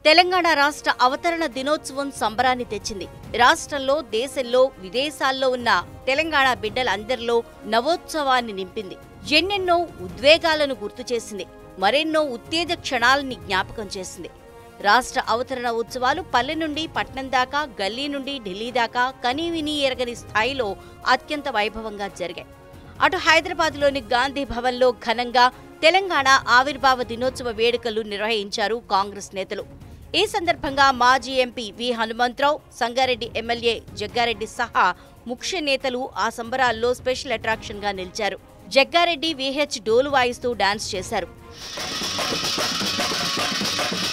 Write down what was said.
తెలంగాణ రాష్ట్ర అవతరణ దినోత్సవం సంబరాన్ని తెచ్చింది రాష్ట్రంలో దేశంలో విదేశాల్లో ఉన్న తెలంగాణ బిడ్డలందరిలో నవోత్సవాన్ని నింపింది ఎన్నెన్నో ఉద్వేగాలను గుర్తు చేసింది మరెన్నో ఉత్తేజ క్షణాలని జ్ఞాపకం చేసింది రాష్ట్ర అవతరణ ఉత్సవాలు పల్లె నుండి పట్నం దాకా గల్లీ నుండి ఢిల్లీ దాకా కనీవిని ఎరగని స్థాయిలో అత్యంత వైభవంగా జరిగాయి అటు హైదరాబాద్లోని గాంధీ భవన్లో ఘనంగా తెలంగాణ ఆవిర్భావ దినోత్సవ వేడుకలు నిర్వహించారు కాంగ్రెస్ నేతలు ఈ సందర్భంగా మాజీ MP V Hanumantha Rao Sangareddy MLA Jagga Reddy సహా ముఖ్య నేతలు ఆ సంబరాల్లో స్పెషల్ అట్రాక్షన్ గా నిలిచారు జగ్గారెడ్డి విహెచ్ డోలు వాయిస్తూ డాన్స్ చేశారు